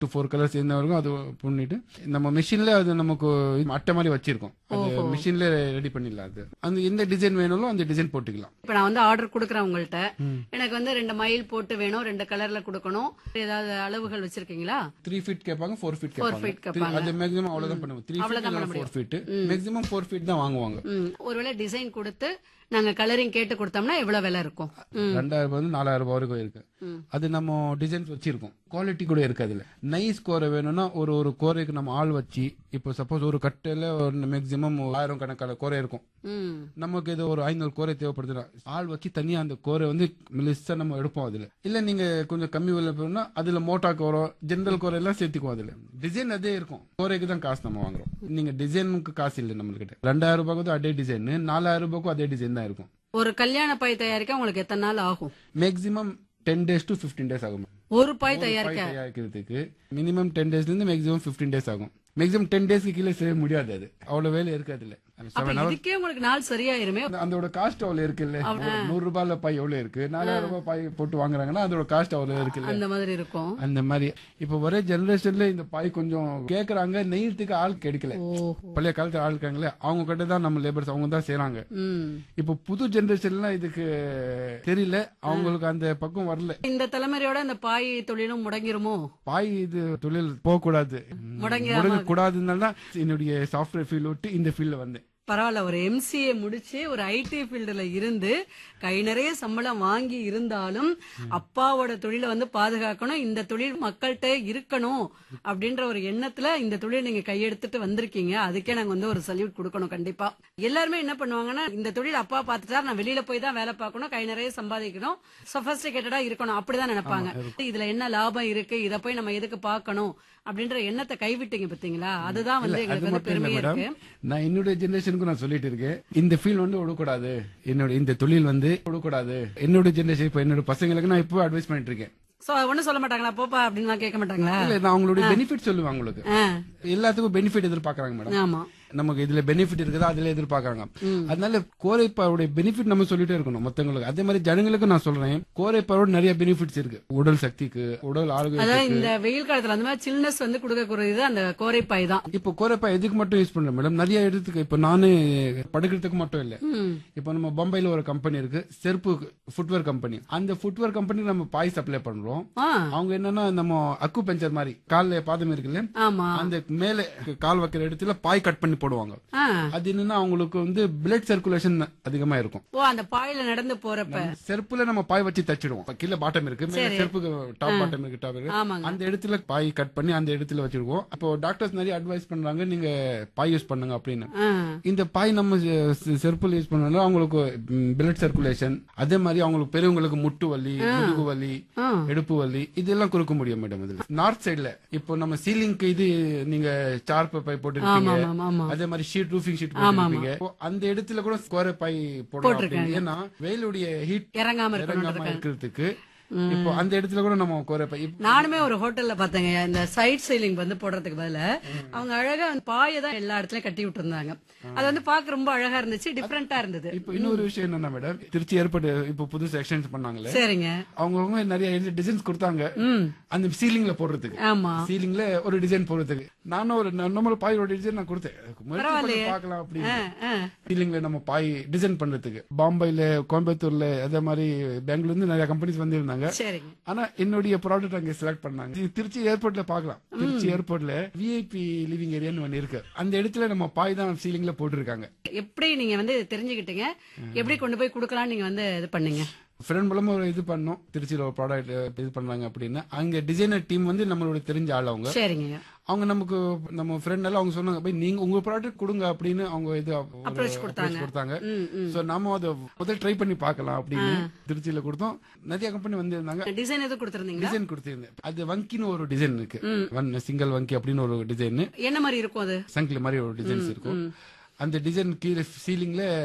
To four colours என்ன வரைக்கும் அது பண்ணிட்டு நம்ம மிஷின்ல அது நமக்கு அட்டை மாதிரி வச்சிருக்கோம் அது மிஷின்ல ரெடி பண்ணிடலாம் அது அந்த எந்த டிசைன் வேணாலும் அந்த டிசைன் போட்டுக்கலாம் இப்ப நான் வந்து ஆர்டர் கொடுக்குறேன் உங்கள்ட்ட எனக்கு வந்து ரெண்டு மயில் போட்டு வேணும் ரெண்டு கலர்ல கொடுக்கணும் ஏதாவது அளவுகள் வச்சிருக்கீங்களா த்ரீ ஃபீட் கேட்பாங்க ஃபோர் ஃபீட் feet கேட்பாங்க கேட்பாங்க. அது மேக்ஸிமம் அவ்வளவுதான் பண்ணுவோம் three feet four feet maximum four feet தான் வாங்குவாங்க ம் ஒருவேளை டிசைன் கொடுத்து நாங்க கலரிங் கேட்டு கொடுத்தோம்னா எவ்வளவு விலை இருக்கும் ம் ரெண்டாயிரம் ரூபாய் வந்து நாலாயிரம் ரூபாய் வரைக்கும் இருக்கு ம். அது நம்ம டிசைன்ஸ் வச்சிருக்கோம் குவாலிட்டி கூட இருக்கு அதுல நைஸ் கோரை வேணும்னா ஒரு ஒரு கோரைக்கு நம்ம ஆள் வச்சு இப்போ சப்போஸ் ஒரு கட்டையில ஒரு மேக்ஸிமம் ஆயிரம் கணக்கான கோரை இருக்கும் ம் நமக்கு இது ஒரு ஐநூறு கோரை தேவைப்படுதுன்னா ஆள் வச்சு தனியா அந்த கோரை வந்து மெலிசா நம்ம எடுப்போம் அதுல இல்ல நீங்க கொஞ்சம் கம்மி விலை போனா அதுல மோட்டா கோரை ஜென்ரல் கோரை எல்லாம் சேர்த்துக்குவோம் அதுல டிசைன் அதே இருக்கும் கோரைக்கு தான் காசு நம்ம வாங்குறோம் நீங்க டிசைனுக்கு காசு இல்லை நம்மள்கிட்ட ரெண்டாயிரம் ரூபாய்க்கு அதே டிசைன் நாலாயிரம் ரூபாய்க்கும் அதே டிசைன் தான் இருக்கும் ஒரு கல்யாண பாய் தயாரிக்க உங்களுக்கு எத்தனை நாள் ஆகும் maximum ten days to fifteen days ஆகும் ஒரு பாய் ஒரு தயாரிக்க பாய் தயாரிக்கிறதுக்கு மினிமம் டென் டேஸ்ல இருந்து மேக்ஸிமம் ஃபிஃப்டீன் டேஸ் ஆகும் மேக்ஸிமம் டென் டேஸ்க்கு கீழே செய்ய முடியாது அது அவ்வளவு வேலை இருக்காது இல்ல அப்ப இதுக்கே உங்களுக்கு நாள் சரியாயிருமே அதோட காஸ்ட் அவ்வளவு இருக்குல்ல ஒரு நூறு ரூபாய்ல பாய் எவ்வளவு இருக்கு நாலாயிரம் ரூபாய் பாய் போட்டு வாங்குறாங்கன்னா அதோட காஸ்ட் அவ்வளவு இருக்குல்ல அந்த மாதிரி இருக்கும் அந்த மாதிரி இப்ப ஒரே ஜெனரேஷன்ல இந்த பாய் கொஞ்சம் கேக்குறாங்க நெய்யறதுக்கு ஆள் கிடைக்கல ஓஹோ பழைய காலத்து ஆள் இருக்காங்களே அவங்க கிட்ட தான் நம்ம லேபர்ஸ் அவங்க தான் செய்றாங்க ம் இப்ப புது ஜெனரேஷன்லாம் இதுக்கு தெரியல அவங்களுக்கு அந்த பக்கம் வரல இந்த தலைமுறையோட இந்த பாய் தொழிலும் முடங்கிருமோ பாய் இது தொழில் போக கூடாது முடங்கிடாம முடங்க கூடாதுனால தான் என்னுடைய சாஃப்ட்வேர் ஃபீல்ட் விட்டு இந்த ஃபீல்ட்ல வந்தேன் பரவாயில்ல ஒரு எம்சிஏ முடிச்சு ஒரு ஐடி ஃபீல்டுல இருந்து கை நிறைய சம்பளம் வாங்கி இருந்தாலும் அப்பாவோட தொழிலை வந்து பாதுகாக்கணும் இந்த தொழில் மக்கள்கிட்ட இருக்கணும் அப்படின்ற ஒரு எண்ணத்துல இந்த தொழில் நீங்க கையெடுத்துட்டு வந்திருக்கீங்க அதுக்கே நாங்க வந்து ஒரு சல்யூட் கொடுக்கணும் கண்டிப்பா எல்லாருமே என்ன பண்ணுவாங்கன்னா இந்த தொழில் அப்பா பார்த்துட்டா நான் வெளியில போய் தான் வேலை பார்க்கணும் கை நிறைய சம்பாதிக்கணும் சொபஸ்டிகேட்டடா இருக்கணும் அப்படிதான் நினைப்பாங்க இதுல என்ன லாபம் இருக்கு இத போய் நம்ம எதுக்கு பார்க்கணும் அப்படின்ற எண்ணத்தை கைவிட்டீங்க பாத்தீங்களா அதுதான் வந்து அது எங்களுக்கு வந்து மட்டும் இல்ல பெருமையா மேடம் இருக்கு நான் என்னுடைய ஜெனரேஷனுக்கு நான் சொல்லிட்டு இருக்கேன் இந்த ஃபீல்ட் வந்து விடக்கூடாது என்னோட இந்த தொழில் வந்து விடக்கூடாது என்னோட ஜெனரேஷன் இப்ப என்னோட பசங்களுக்கு நான் இப்போ அட்வைஸ் பண்ணிட்டு இருக்கேன் சோ ஒண்ணும் சொல்ல மாட்டாங்களா போப்பா அப்படின்னு கேட்க மாட்டாங்களா இல்ல நான் அவங்களுடைய பெனிஃபிட் சொல்லுவேன் உங்களுக்கு ஆ, எல்லாத்துக்கும் பெனிஃபிட் எதிர்பார்க்கறாங்க மேடம் ஆமா நமக்கு இதுல பெனிஃபிட் இருக்குதா அதுல எதிர்பார்க்கறாங்க அதனால கோரைப்பாவுடைய பெனிஃபிட் நம்ம சொல்லிட்டே இருக்கணும் மத்தவங்களுக்கு அதே மாதிரி ஜனங்களுக்கு நான் சொல்றேன் கோரைப்பாவோட நிறைய பெனிஃபிட்ஸ் இருக்கு உடல் சக்திக்கு உடல் அதாவது ஆரோக்கியம் இந்த வெயில் காலத்துல அந்த மாதிரி சில்னஸ் வந்து கொடுக்கக்கூடியது அந்த கோரைப்பாய் தான் இப்போ கோரைப்பா எதுக்கு மட்டும் யூஸ் பண்றேன் மேடம் நிறைய இடத்துக்கு இப்ப நானே படுக்கிறதுக்கு மட்டும் இல்ல ம். இப்போ நம்ம பம்பாயில ஒரு கம்பெனி இருக்கு செருப்பு ஃபுட்வேர் கம்பெனி அந்த ஃபுட்வேர் கம்பெனி நம்ம பாய் சப்ளை பண்றோம் ஆ, அவங்க என்னன்னா நம்ம அக்கு பஞ்சர் மாதிரி கால்ல பாதம் இருக்குல்ல ஆமா அந்த மேல கால் வைக்கிற இடத்துல பாய் கட் பண்ணி போடுவாங்க ஆ. அது என்னன்னா அவங்களுக்கு வந்து பிளட் சர்க்குலேஷன் அதிகமா இருக்கும் ஓ அந்த பாயில நடந்து போறப்ப செருப்புல நம்ம பாய் வச்சு தச்சிடுவோம் இப்ப கீழே பாட்டம் இருக்கு மேல செருப்புக்கு டாப் பாட்டம் இருக்கு டாப் இருக்கு ஆமாங்க அந்த இடத்துல பாய் கட் பண்ணி அந்த இடத்துல வச்சிருக்கோம் அப்போ டாக்டர்ஸ் நிறைய அட்வைஸ் பண்றாங்க நீங்க பாய் யூஸ் பண்ணுங்க அப்படின்னு ஆ, இந்த பாய் நம்ம செ- செ- செருப்புல யூஸ் பண்ணாலும் அவங்களுக்கு பிளட் சர்க்குலேஷன் அதே மாதிரி அவங்களுக்கு பெரியவங்களுக்கு முட்டு வலி முதுகு வலி ஆ. இடுப்பு வலி இதெல்லாம் கொடுக்க முடியும் மேடம் இதுல நார்த் சைடுல இப்போ நம்ம சீலிங்க்கு இது நீங்க சார் பை போட்டுருப்பீங்க ஆமா ஆமா ஆமா அதே மாதிரி ஷீட் ரூஃபிங் ஷீட் போட்டுருப்பீங்க இப்போ அந்த இடத்துல கூட ஸ்கொயர் பை போடலாம் அப்படின்னு. ஏன்னா வெயிலுடைய ஹீட் இறங்காம இறங்காம இருக்கணும் இருக்கிறதுக்கு இப்போ அந்த இடத்துல கூட நம்ம கோரை பை இப்ப நானுமே ஒரு ஹோட்டல்ல பார்த்தேங்க இந்த சைட் சீலிங் வந்து போடுறதுக்கு பதிலா அவங்க அழகா அந்த பாயை தான் எல்லா இடத்துலயும் கட்டி விட்டுருந்தாங்க அது வந்து பார்க்க ரொம்ப அழகா இருந்துச்சு டிஃப்ரெண்டா இருந்தது இப்போ இன்னொரு விஷயம் என்னன்னா மேடம் திருச்சி ஏற்பட்டு இப்போ புதுசு எக்ஸ்சேஞ்ச் பண்ணாங்களே சரிங்க அவங்கவுங்க நிறைய டிசைன்ஸ் கொடுத்தாங்க ம் அந்த சீலிங்ல போடுறதுக்கு ஆமா சீலிங்ல ஒரு டிசைன் போடுறதுக்கு நானும் ஒரு நம்ம பாயோட டிசைன் நான் கொடுத்தேன் முயற்சி பண்ணி பரவாயில்லையே. பார்க்கலாம் அப்படின்னு ஆ, ஆ. சீலிங்ல நம்ம பாய் டிசைன் பண்றதுக்கு பாம்பேல கோயம்புத்தூர்ல அதே மாதிரி பெங்களூர்ல இருந்து நிறைய கம்பெனிஸ் வந்திருந்தாங்க சரிங்க ஆனா என்னுடைய ப்ராடக்ட் அங்க செலக்ட் பண்ணாங்க இது திருச்சி ஏர்போர்ட்ல பார்க்கலாம் திருச்சி ஏர்போர்ட்ல விஐபி லிவிங் ஏரியான்னு ஒன்னு இருக்கு அந்த இடத்துல நம்ம பாய் தான் சீலிங்ல போட்டிருக்காங்க எப்படி நீங்க வந்து தெரிஞ்சுக்கிட்டீங்க எப்படி கொண்டு போய் கொடுக்கலாம்னு நீங்க வந்து இது பண்ணீங்க ஃப்ரெண்ட் மூலமா ஒரு இது பண்ணோம் திருச்சியில ஒரு ப்ராடக்ட் இது பண்றாங்க அப்படின்னு அங்க டிசைனர் டீம் வந்து நம்மளோட தெரிஞ்ச ஆள் அவங்க சரிங்க அவங்க நமக்கு நம்ம ஃப்ரெண்ட் எல்லாம் அவங்க சொன்னாங்க போய் நீங்க உங்க ப்ராடக்ட் கொடுங்க அப்படின்னு அவங்க இது ஒரு Approach கொடுத்தாங்க. approach கொடுத்தாங்க ம் ம் சோ நாம அதை முதல் ட்ரை பண்ணி பார்க்கலாம் அப்படின்னு திருச்சியில கொடுத்தோம் நிறைய கம்பெனி வந்திருந்தாங்க டிசைன் எதுவும் கொடுத்துருந்தீங்களா டிசைன் கொடுத்திருந்தேன் அது வங்கின்னு ஒரு டிசைன் இருக்கு ஒன் சிங்கிள் வங்கி அப்படின்னு ஒரு டிசைன் என்ன மாதிரி இருக்கும் அது சங்கிலி மாதிரி ஒரு டிசைன்ஸ் இருக்கும் அந்த டிசைன் கீழே சீலிங்ல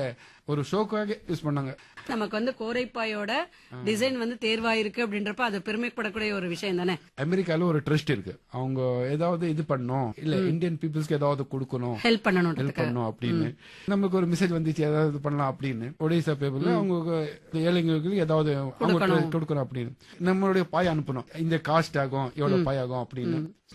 ஒரு ஷோக்காக யூஸ் பண்ணாங்க நமக்கு வந்து கோரைப்பாயோட டிசைன் வந்து தேர்வாயிருக்கு அப்படின்றப்ப அது பெருமைப்படக்கூடிய ஒரு விஷயம் தானே அமெரிக்கால ஒரு ட்ரஸ்ட் இருக்கு அவங்க ஏதாவது இது பண்ணணும் இல்ல இந்தியன் பீப்புள்ஸ்க்கு ஏதாவது கொடுக்கணும் ஹெல்ப் பண்ணணும் ஹெல்ப் பண்ணணும் அப்படின்னு நமக்கு ஒரு மெசேஜ் வந்துச்சு ஏதாவது பண்ணலாம் அப்படின்னு ஒடிசா பேப்பர்ல அவங்க ஏழைங்களுக்கு ஏதாவது அவங்க கொடுக்கணும் அப்படின்னு நம்மளுடைய பாய் அனுப்பணும் இந்த காஸ்ட் ஆகும் எவ்வளவு பாய் ஆகும் அப்படின்னு